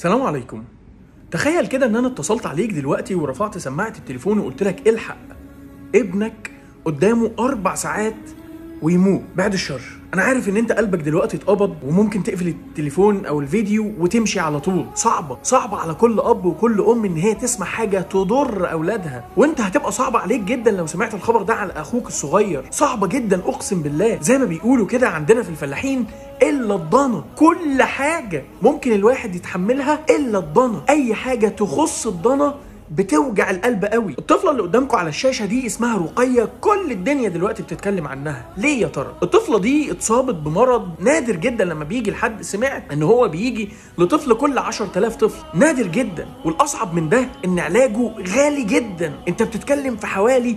سلام عليكم تخيل كده ان انا اتصلت عليك دلوقتي ورفعت سماعة التليفون وقلت لك الحق ابنك قدامه اربع ساعات ويموت بعد الشر انا عارف ان انت قلبك دلوقتي اتقبض وممكن تقفل التليفون او الفيديو وتمشي على طول صعبة صعبة على كل اب وكل ام ان هي تسمع حاجة تضر اولادها وانت هتبقى صعبة عليك جدا لو سمعت الخبر ده على اخوك الصغير صعبة جدا اقسم بالله زي ما بيقولوا كده عندنا في الفلاحين الا الضنا كل حاجة ممكن الواحد يتحملها الا الضنا اي حاجة تخص الضنا بتوجع القلب قوي الطفله اللي قدامكم على الشاشه دي اسمها رقيه كل الدنيا دلوقتي بتتكلم عنها ليه يا ترى الطفله دي اتصابت بمرض نادر جدا لما بيجي لحد سمعت ان هو بيجي لطفل كل 10000 طفل نادر جدا والاصعب من ده ان علاجه غالي جدا انت بتتكلم في حوالي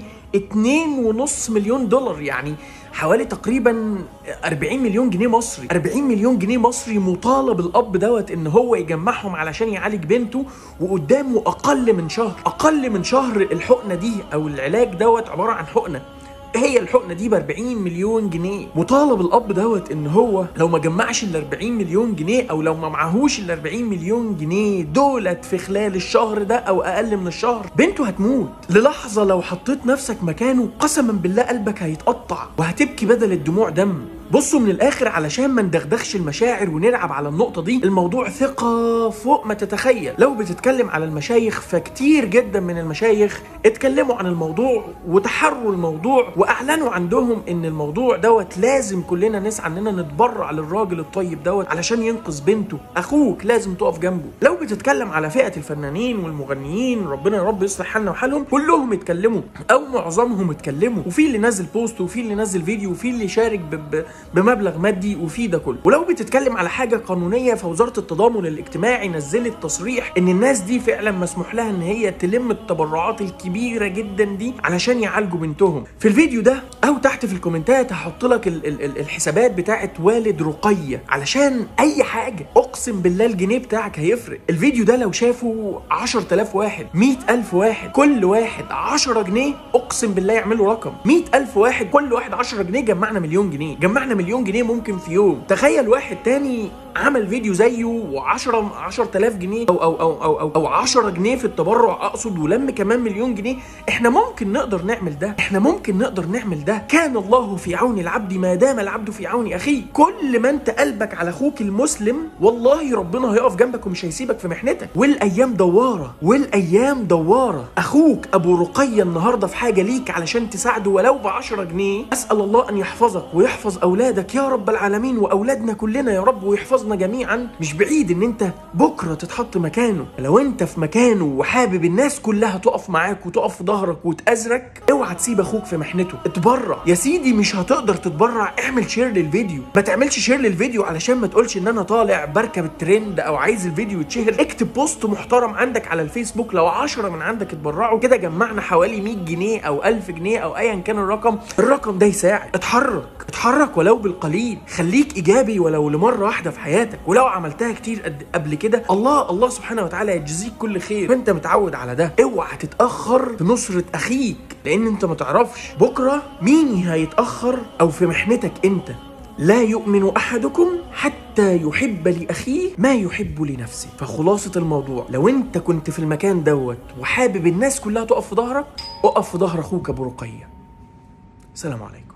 2.5 مليون دولار يعني حوالي تقريبا 40 مليون جنيه مصري 40 مليون جنيه مصري مطالب الاب دوت ان هو يجمعهم علشان يعالج بنته وقدامه اقل من شهر اقل من شهر الحقنه دي او العلاج دوت عباره عن حقنه هي الحقنه دي ب 40 مليون جنيه مطالب الاب دوت ان هو لو ما جمعش ال 40 مليون جنيه او لو ما معهوش ال 40 مليون جنيه دولت في خلال الشهر ده او اقل من الشهر بنته هتموت للحظه لو حطيت نفسك مكانه قسما بالله قلبك هيتقطع وهتبكي بدل الدموع دم بصوا من الاخر علشان ما ندغدغش المشاعر ونلعب على النقطه دي الموضوع ثقه فوق ما تتخيل لو بتتكلم على المشايخ فكتير جدا من المشايخ اتكلموا عن الموضوع وتحروا الموضوع واعلنوا عندهم ان الموضوع دوت لازم كلنا نسعى اننا نتبرع للراجل الطيب دوت علشان ينقذ بنته اخوك لازم تقف جنبه لو بتتكلم على فئه الفنانين والمغنيين ربنا يا رب يصلح حالنا وحالهم كلهم اتكلموا او معظمهم اتكلموا وفي اللي نزل بوست وفي اللي نزل فيديو وفي اللي شارك ب... ب... بمبلغ مادي وفي ده كله ولو بتتكلم على حاجه قانونيه فوزاره التضامن الاجتماعي نزلت تصريح ان الناس دي فعلا مسموح لها ان هي تلم التبرعات الكبيره جدا دي علشان يعالجوا بنتهم في الفيديو ده او تحت في الكومنتات هحط لك ال ال ال الحسابات بتاعه والد رقيه علشان اي حاجه اقسم بالله الجنيه بتاعك هيفرق الفيديو ده لو شافه 10000 واحد 100000 واحد كل واحد 10 جنيه اقسم بالله يعملوا رقم 100000 واحد كل واحد 10 جنيه جمعنا مليون جنيه جمعنا مليون جنيه ممكن في يوم تخيل واحد تاني عمل فيديو زيه و10 10000 جنيه او او او او او, أو 10 جنيه في التبرع اقصد ولم كمان مليون جنيه احنا ممكن نقدر نعمل ده احنا ممكن نقدر نعمل ده كان الله في عون العبد ما دام العبد في عون اخيه كل ما انت قلبك على اخوك المسلم والله ربنا هيقف جنبك ومش هيسيبك في محنتك والايام دواره والايام دواره اخوك ابو رقيه النهارده في حاجه ليك علشان تساعده ولو ب 10 جنيه اسال الله ان يحفظك ويحفظ اولادك يا رب العالمين واولادنا كلنا يا رب ويحفظنا جميعا مش بعيد ان انت بكره تتحط مكانه لو انت في مكانه وحابب الناس كلها تقف معاك وتقف في ظهرك وتأزرك اوعى تسيب اخوك في محنته اتبرع يا سيدي مش هتقدر تتبرع اعمل شير للفيديو ما تعملش شير للفيديو علشان ما تقولش ان انا طالع بركب الترند او عايز الفيديو يتشهر اكتب بوست محترم عندك على الفيسبوك لو 10 من عندك اتبرعوا كده جمعنا حوالي 100 جنيه او 1000 جنيه او ايا كان الرقم الرقم ده يساعد اتحرك اتحرك ولو بالقليل خليك ايجابي ولو لمره واحده في حياتك ولو عملتها كتير قد قبل كده الله الله سبحانه وتعالى يجزيك كل خير وانت متعود على ده اوعى تتاخر في نصره اخيك لان انت ما تعرفش بكره مين هيتاخر او في محنتك انت لا يؤمن احدكم حتى يحب لاخيه ما يحب لنفسه فخلاصه الموضوع لو انت كنت في المكان دوت وحابب الناس كلها تقف في ظهرك اقف في ظهر اخوك ابو رقيه سلام عليكم